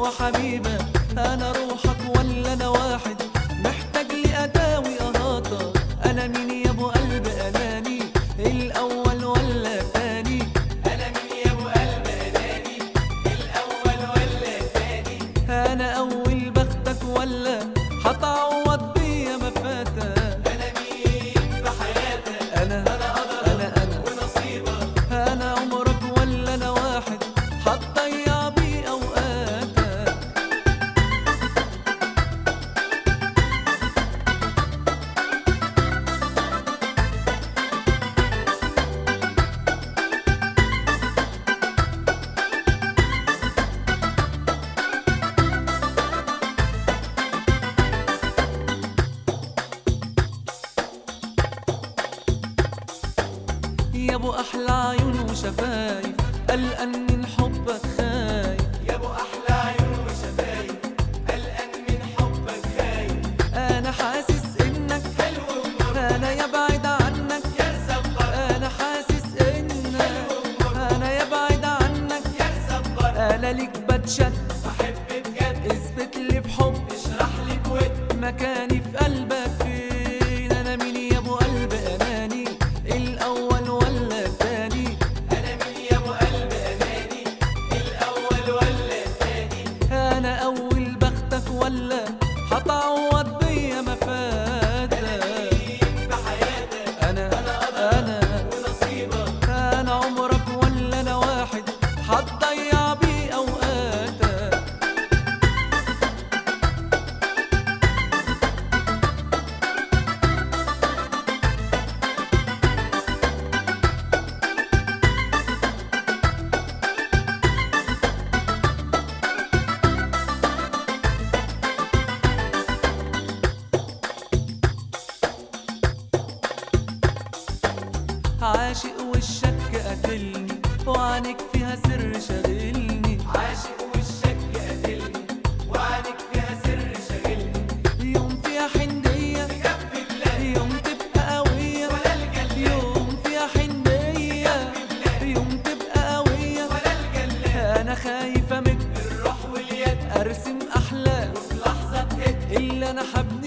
حبيبة أنا روحك ولا أنا واحد محتاج لي أداوي أهاطة أنا مين يا أبو قلب أناني الأول ولا التاني أنا مين يا أبو قلب أناني الأول ولا التاني أنا أول بختك ولا هتعوض بيا ما فاتك أنا مين في حياتك أنا أنا قدرك أنا أنا ونصيبك أنا عمرك ولا أنا واحد هتضيع بيه أوقاتك يا ابو احلى عيون وشفايف قلقان من حبك خايف يا أبو أحلى عيون وشفايف قلقان من حبك خايف انا حاسس انك حلو ومر انا يبعد عنك يرسى بقر انا حاسس انك انا يبعد عنك يرسى بقر انا ليك بتشد بحب بجد اثبت لي بحب اشرح لي بود مكاني في قلبك فين انا مين يا ابو قلب اناني الاول ولا التاني أنا مين يا أبو قلب أناني الأول ولا التاني انا اول بختك ولا هتعوض بيا ما فاتك مين في حياتك انا أنا قدرك انا ونصيبك انا عمرك ولا انا واحد هتضيع بيه اوقاتك عاشق والشك قتلني وعنك فيها سر شاغلني عاشق والشك قاتلني وعنك فيها سر شاغلني يوم فيها حنية كف بلاد يوم تبقى قوية ولا الجلاد يوم فيها حنية يوم تبقى قوية ولا الجلاد أنا خايفة منك الروح واليد أرسم أحلام في لحظة تهد اللي أنا حبيت